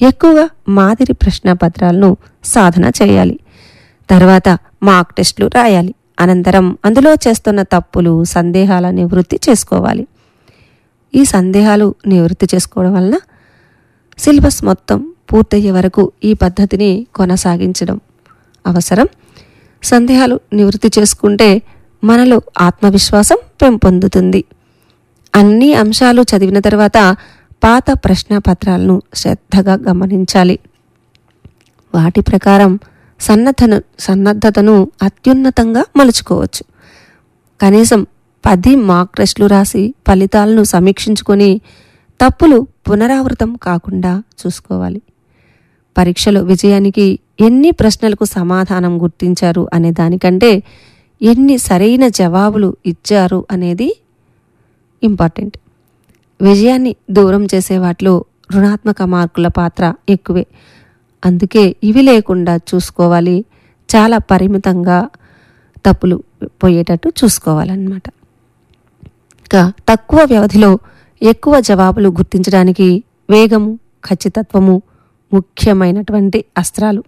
ఎక్కువగా మాదిరి ప్రశ్నపత్రాలను సాధన చేయాలి తర్వాత మార్క్ టెస్టులు రాయాలి అనంతరం అందులో చేస్తున్న తప్పులు సందేహాల నివృత్తి చేసుకోవాలి ఈ సందేహాలు నివృత్తి చేసుకోవడం వలన సిలబస్ మొత్తం పూర్తయ్యే వరకు ఈ పద్ధతిని కొనసాగించడం అవసరం సందేహాలు నివృత్తి చేసుకుంటే మనలో ఆత్మవిశ్వాసం పెంపొందుతుంది అన్ని అంశాలు చదివిన తర్వాత పాత ప్రశ్నపత్రాలను శ్రద్ధగా గమనించాలి వాటి ప్రకారం సన్నద్ధను సన్నద్ధతను అత్యున్నతంగా మలుచుకోవచ్చు కనీసం పది మార్క్ టెస్టులు రాసి ఫలితాలను సమీక్షించుకొని తప్పులు పునరావృతం కాకుండా చూసుకోవాలి పరీక్షలో విజయానికి ఎన్ని ప్రశ్నలకు సమాధానం గుర్తించారు అనే దానికంటే ఎన్ని సరైన జవాబులు ఇచ్చారు అనేది ఇంపార్టెంట్ విజయాన్ని దూరం చేసే వాటిలో రుణాత్మక మార్కుల పాత్ర ఎక్కువే అందుకే ఇవి లేకుండా చూసుకోవాలి చాలా పరిమితంగా తప్పులు పోయేటట్టు చూసుకోవాలన్నమాట ఇంకా తక్కువ వ్యవధిలో ఎక్కువ జవాబులు గుర్తించడానికి వేగము ఖచ్చితత్వము ముఖ్యమైనటువంటి అస్త్రాలు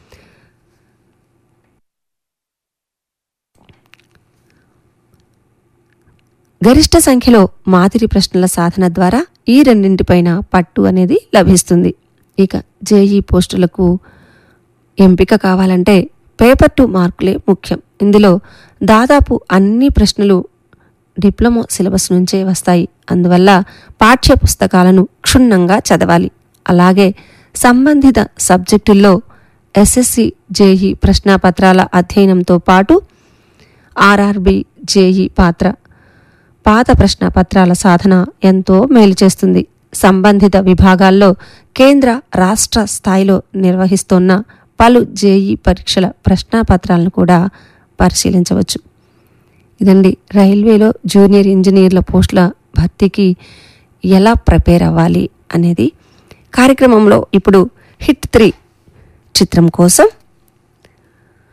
గరిష్ట సంఖ్యలో మాదిరి ప్రశ్నల సాధన ద్వారా ఈ రెండింటిపైన పట్టు అనేది లభిస్తుంది ఇక జేఈ పోస్టులకు ఎంపిక కావాలంటే పేపర్ టు మార్కులే ముఖ్యం ఇందులో దాదాపు అన్ని ప్రశ్నలు డిప్లొమా సిలబస్ నుంచే వస్తాయి అందువల్ల పాఠ్య పుస్తకాలను క్షుణ్ణంగా చదవాలి అలాగే సంబంధిత సబ్జెక్టుల్లో ఎస్ఎస్సి జేఈ ప్రశ్నాపత్రాల అధ్యయనంతో పాటు ఆర్ఆర్బి జేఈ పాత్ర పాత ప్రశ్నపత్రాల సాధన ఎంతో మేలు చేస్తుంది సంబంధిత విభాగాల్లో కేంద్ర రాష్ట్ర స్థాయిలో నిర్వహిస్తున్న పలు జేఈ పరీక్షల ప్రశ్నాపత్రాలను కూడా పరిశీలించవచ్చు ఇదండి రైల్వేలో జూనియర్ ఇంజనీర్ల పోస్టుల భర్తీకి ఎలా ప్రిపేర్ అవ్వాలి అనేది కార్యక్రమంలో ఇప్పుడు హిట్ త్రీ చిత్రం కోసం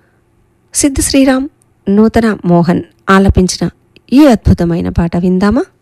సిద్ధ శ్రీరామ్ నూతన మోహన్ ఆలపించిన ఈ అద్భుతమైన పాట విందామా